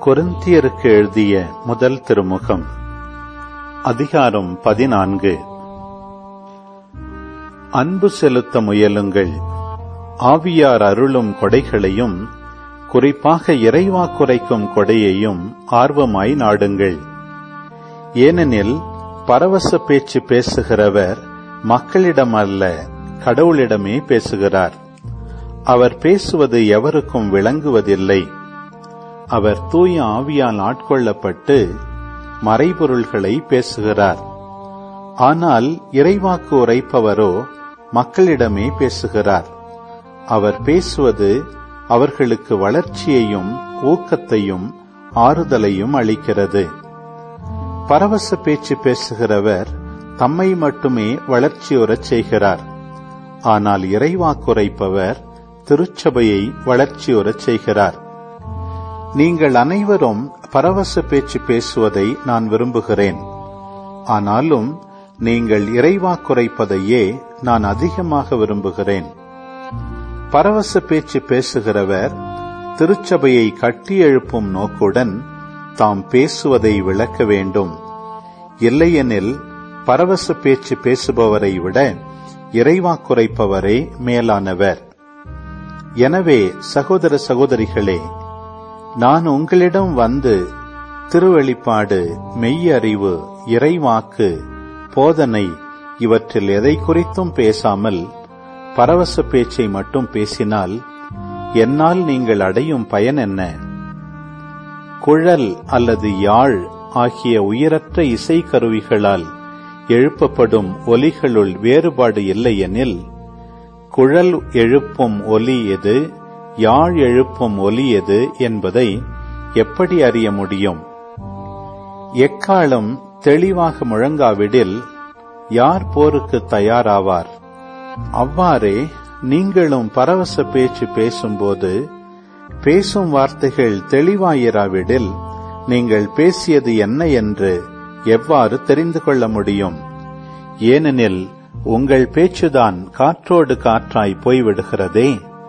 கொரிந்தியருக்கு எழுதிய முதல் திருமுகம் அதிகாரம் பதினான்கு அன்பு செலுத்த முயலுங்கள் ஆவியார் அருளும் கொடைகளையும் குறிப்பாக இறைவா குறைக்கும் கொடையையும் ஆர்வமாய் நாடுங்கள் ஏனெனில் பரவச பேச்சு பேசுகிறவர் மக்களிடம் அல்ல கடவுளிடமே பேசுகிறார் அவர் பேசுவது எவருக்கும் விளங்குவதில்லை அவர் தூய ஆவியால் ஆட்கொள்ளப்பட்டு மறைபொருள்களை பேசுகிறார் ஆனால் இறைவாக்கு உரைப்பவரோ மக்களிடமே பேசுகிறார் அவர் பேசுவது அவர்களுக்கு வளர்ச்சியையும் ஊக்கத்தையும் ஆறுதலையும் அளிக்கிறது பரவச பேச்சு பேசுகிறவர் தம்மை மட்டுமே வளர்ச்சியுறச் செய்கிறார் ஆனால் இறைவாக்குரைப்பவர் திருச்சபையை வளர்ச்சியுறச் செய்கிறார் நீங்கள் அனைவரும் பரவச பேச்சு பேசுவதை நான் விரும்புகிறேன் ஆனாலும் நீங்கள் இறைவாக்குரைப்பதையே நான் அதிகமாக விரும்புகிறேன் பரவச பேச்சு பேசுகிறவர் திருச்சபையை கட்டி எழுப்பும் நோக்குடன் தாம் பேசுவதை விளக்க வேண்டும் இல்லையெனில் பரவச பேச்சு பேசுபவரை விட இறைவாக்குரைப்பவரே மேலானவர் எனவே சகோதர சகோதரிகளே நான் உங்களிடம் வந்து திருவெளிப்பாடு மெய்யறிவு இறைவாக்கு போதனை இவற்றில் எதை குறித்தும் பேசாமல் பரவச பேச்சை மட்டும் பேசினால் என்னால் நீங்கள் அடையும் பயன் என்ன குழல் அல்லது யாழ் ஆகிய உயிரற்ற இசை கருவிகளால் எழுப்பப்படும் ஒலிகளுள் வேறுபாடு இல்லையெனில் குழல் எழுப்பும் ஒலி எது யாழ் எழுப்பும் ஒலி எது என்பதை எப்படி அறிய முடியும் எக்காலம் தெளிவாக முழங்காவிடில் யார் போருக்கு தயாராவார் அவ்வாறே நீங்களும் பரவச பேச்சு பேசும்போது பேசும் வார்த்தைகள் தெளிவாயிராவிடில் நீங்கள் பேசியது என்ன என்று எவ்வாறு தெரிந்து கொள்ள முடியும் ஏனெனில் உங்கள் பேச்சுதான் காற்றோடு காற்றாய் போய்விடுகிறதே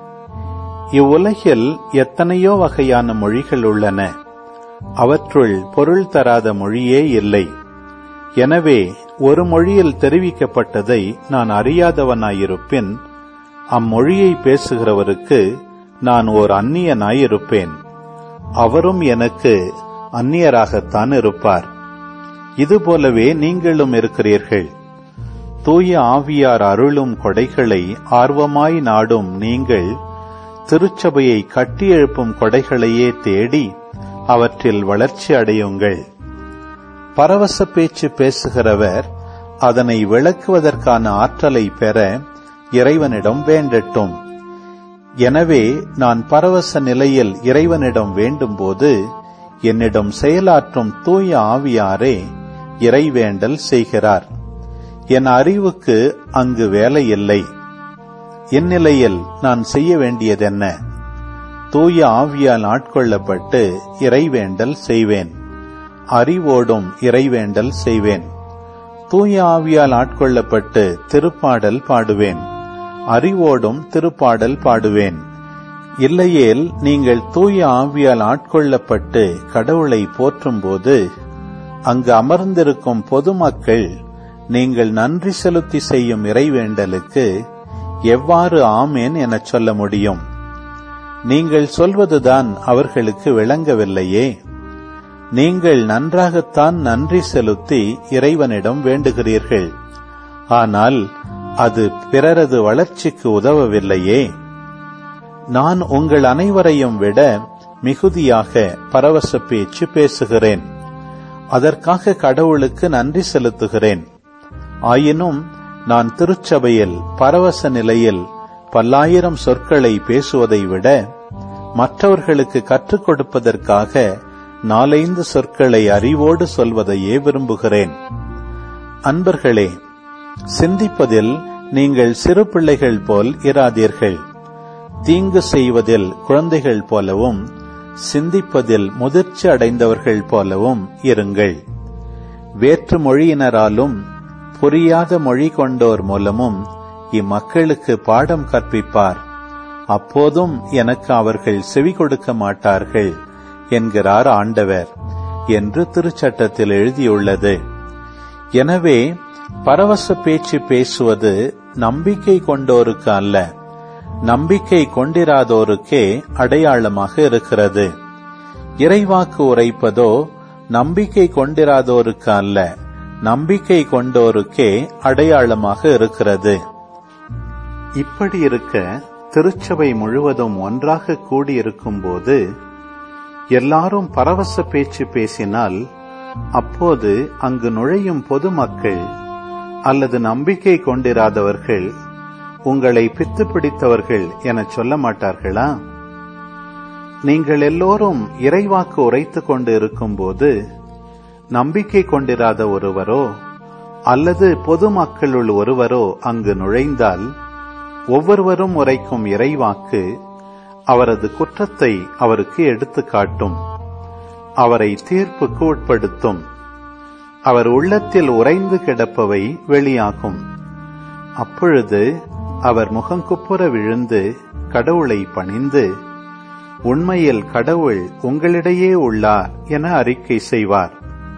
இவ்வுலகில் எத்தனையோ வகையான மொழிகள் உள்ளன அவற்றுள் பொருள் தராத மொழியே இல்லை எனவே ஒரு மொழியில் தெரிவிக்கப்பட்டதை நான் அறியாதவனாயிருப்பின் அம்மொழியை பேசுகிறவருக்கு நான் ஓர் அந்நியனாயிருப்பேன் அவரும் எனக்கு அந்நியராகத்தான் இருப்பார் இதுபோலவே நீங்களும் இருக்கிறீர்கள் தூய ஆவியார் அருளும் கொடைகளை ஆர்வமாய் நாடும் நீங்கள் திருச்சபையை கட்டியெழுப்பும் கொடைகளையே தேடி அவற்றில் வளர்ச்சி அடையுங்கள் பரவச பேச்சு பேசுகிறவர் அதனை விளக்குவதற்கான ஆற்றலை பெற இறைவனிடம் வேண்டட்டும் எனவே நான் பரவச நிலையில் இறைவனிடம் வேண்டும்போது என்னிடம் செயலாற்றும் தூய ஆவியாரே இறைவேண்டல் செய்கிறார் என் அறிவுக்கு அங்கு வேலை இல்லை இந்நிலையில் நான் செய்ய வேண்டியதென்ன தூய ஆவியால் ஆட்கொள்ளப்பட்டு இறைவேண்டல் செய்வேன் அறிவோடும் இறைவேண்டல் செய்வேன் தூய ஆவியால் ஆட்கொள்ளப்பட்டு திருப்பாடல் பாடுவேன் அறிவோடும் திருப்பாடல் பாடுவேன் இல்லையேல் நீங்கள் தூய ஆவியால் ஆட்கொள்ளப்பட்டு கடவுளை போற்றும்போது அங்கு அமர்ந்திருக்கும் பொதுமக்கள் நீங்கள் நன்றி செலுத்தி செய்யும் இறைவேண்டலுக்கு எவ்வாறு ஆமேன் எனச் சொல்ல முடியும் நீங்கள் சொல்வதுதான் அவர்களுக்கு விளங்கவில்லையே நீங்கள் நன்றாகத்தான் நன்றி செலுத்தி இறைவனிடம் வேண்டுகிறீர்கள் ஆனால் அது பிறரது வளர்ச்சிக்கு உதவவில்லையே நான் உங்கள் அனைவரையும் விட மிகுதியாக பரவச பேச்சு பேசுகிறேன் அதற்காக கடவுளுக்கு நன்றி செலுத்துகிறேன் ஆயினும் நான் திருச்சபையில் பரவச நிலையில் பல்லாயிரம் சொற்களை பேசுவதை விட மற்றவர்களுக்கு கற்றுக் கொடுப்பதற்காக நாலைந்து சொற்களை அறிவோடு சொல்வதையே விரும்புகிறேன் அன்பர்களே சிந்திப்பதில் நீங்கள் சிறு பிள்ளைகள் போல் இராதீர்கள் தீங்கு செய்வதில் குழந்தைகள் போலவும் சிந்திப்பதில் முதிர்ச்சி அடைந்தவர்கள் போலவும் இருங்கள் வேற்று மொழியினராலும் புரியாத மொழி கொண்டோர் மூலமும் இம்மக்களுக்கு பாடம் கற்பிப்பார் அப்போதும் எனக்கு அவர்கள் செவி கொடுக்க மாட்டார்கள் என்கிறார் ஆண்டவர் என்று திருச்சட்டத்தில் எழுதியுள்ளது எனவே பரவச பேச்சு பேசுவது நம்பிக்கை கொண்டோருக்கு அல்ல நம்பிக்கை கொண்டிராதோருக்கே அடையாளமாக இருக்கிறது இறைவாக்கு உரைப்பதோ நம்பிக்கை கொண்டிராதோருக்கு அல்ல நம்பிக்கை கொண்டோருக்கே அடையாளமாக இருக்கிறது இப்படி இருக்க திருச்சபை முழுவதும் ஒன்றாக கூடியிருக்கும் போது எல்லாரும் பரவச பேச்சு பேசினால் அப்போது அங்கு நுழையும் பொதுமக்கள் அல்லது நம்பிக்கை கொண்டிராதவர்கள் உங்களை பித்து பிடித்தவர்கள் என சொல்ல மாட்டார்களா நீங்கள் எல்லோரும் இறைவாக்கு உரைத்துக் கொண்டு இருக்கும்போது நம்பிக்கை கொண்டிராத ஒருவரோ அல்லது பொதுமக்களுள் ஒருவரோ அங்கு நுழைந்தால் ஒவ்வொருவரும் உரைக்கும் இறைவாக்கு அவரது குற்றத்தை அவருக்கு எடுத்துக் காட்டும் அவரை தீர்ப்புக்கு உட்படுத்தும் அவர் உள்ளத்தில் உறைந்து கிடப்பவை வெளியாகும் அப்பொழுது அவர் முகங்குப்புற விழுந்து கடவுளை பணிந்து உண்மையில் கடவுள் உங்களிடையே உள்ளார் என அறிக்கை செய்வார்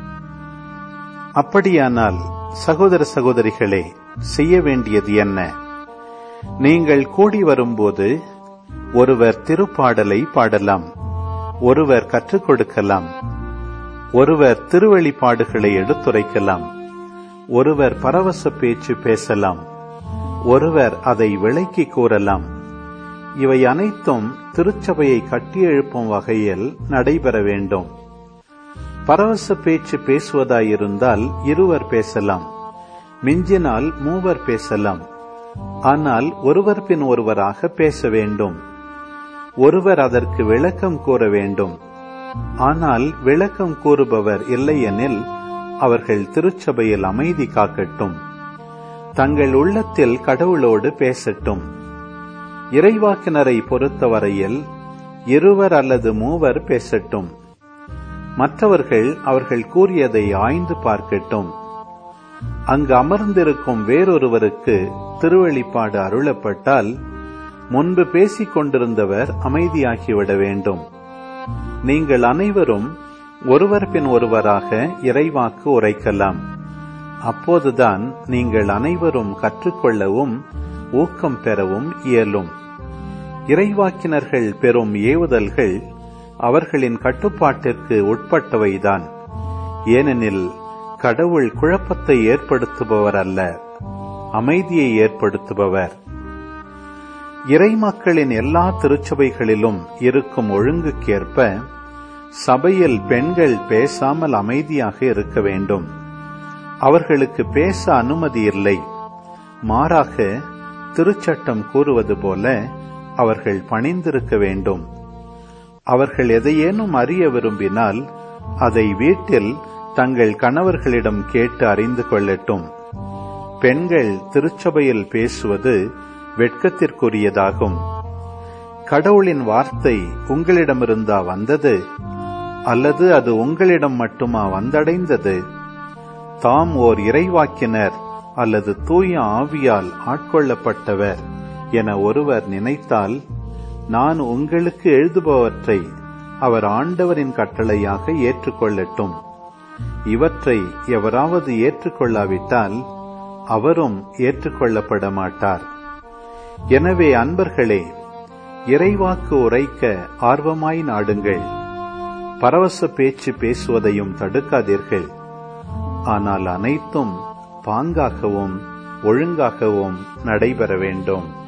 அப்படியானால் சகோதர சகோதரிகளே செய்ய வேண்டியது என்ன நீங்கள் கூடி வரும்போது ஒருவர் திருப்பாடலை பாடலாம் ஒருவர் கற்றுக் கொடுக்கலாம் ஒருவர் திருவெளிப்பாடுகளை எடுத்துரைக்கலாம் ஒருவர் பரவச பேச்சு பேசலாம் ஒருவர் அதை விளக்கி கூறலாம் இவை அனைத்தும் திருச்சபையை கட்டியெழுப்பும் வகையில் நடைபெற வேண்டும் பரவச பேச்சு பேசுவதாயிருந்தால் இருவர் பேசலாம் மிஞ்சினால் மூவர் பேசலாம் ஆனால் ஒருவர் பின் ஒருவராக பேச வேண்டும் ஒருவர் அதற்கு விளக்கம் கூற வேண்டும் ஆனால் விளக்கம் கூறுபவர் இல்லையெனில் அவர்கள் திருச்சபையில் அமைதி காக்கட்டும் தங்கள் உள்ளத்தில் கடவுளோடு பேசட்டும் இறைவாக்கினரை பொறுத்தவரையில் இருவர் அல்லது மூவர் பேசட்டும் மற்றவர்கள் அவர்கள் கூறியதை ஆய்ந்து பார்க்கட்டும் அங்கு அமர்ந்திருக்கும் வேறொருவருக்கு திருவெளிப்பாடு அருளப்பட்டால் முன்பு பேசிக் கொண்டிருந்தவர் அமைதியாகிவிட வேண்டும் நீங்கள் அனைவரும் ஒருவர் பின் ஒருவராக இறைவாக்கு உரைக்கலாம் அப்போதுதான் நீங்கள் அனைவரும் கற்றுக்கொள்ளவும் ஊக்கம் பெறவும் இயலும் இறைவாக்கினர்கள் பெறும் ஏவுதல்கள் அவர்களின் கட்டுப்பாட்டிற்கு உட்பட்டவைதான் ஏனெனில் கடவுள் குழப்பத்தை ஏற்படுத்துபவர் அல்ல அமைதியை ஏற்படுத்துபவர் இறைமக்களின் எல்லா திருச்சபைகளிலும் இருக்கும் ஒழுங்குக்கேற்ப சபையில் பெண்கள் பேசாமல் அமைதியாக இருக்க வேண்டும் அவர்களுக்கு பேச அனுமதி இல்லை மாறாக திருச்சட்டம் கூறுவது போல அவர்கள் பணிந்திருக்க வேண்டும் அவர்கள் எதையேனும் அறிய விரும்பினால் அதை வீட்டில் தங்கள் கணவர்களிடம் கேட்டு அறிந்து கொள்ளட்டும் பெண்கள் திருச்சபையில் பேசுவது வெட்கத்திற்குரியதாகும் கடவுளின் வார்த்தை உங்களிடமிருந்தா வந்தது அல்லது அது உங்களிடம் மட்டுமா வந்தடைந்தது தாம் ஓர் இறைவாக்கினர் அல்லது தூய ஆவியால் ஆட்கொள்ளப்பட்டவர் என ஒருவர் நினைத்தால் நான் உங்களுக்கு எழுதுபவற்றை அவர் ஆண்டவரின் கட்டளையாக ஏற்றுக்கொள்ளட்டும் இவற்றை எவராவது ஏற்றுக்கொள்ளாவிட்டால் அவரும் ஏற்றுக்கொள்ளப்பட மாட்டார் எனவே அன்பர்களே இறைவாக்கு உரைக்க ஆர்வமாய் நாடுங்கள் பரவச பேச்சு பேசுவதையும் தடுக்காதீர்கள் ஆனால் அனைத்தும் பாங்காகவும் ஒழுங்காகவும் நடைபெற வேண்டும்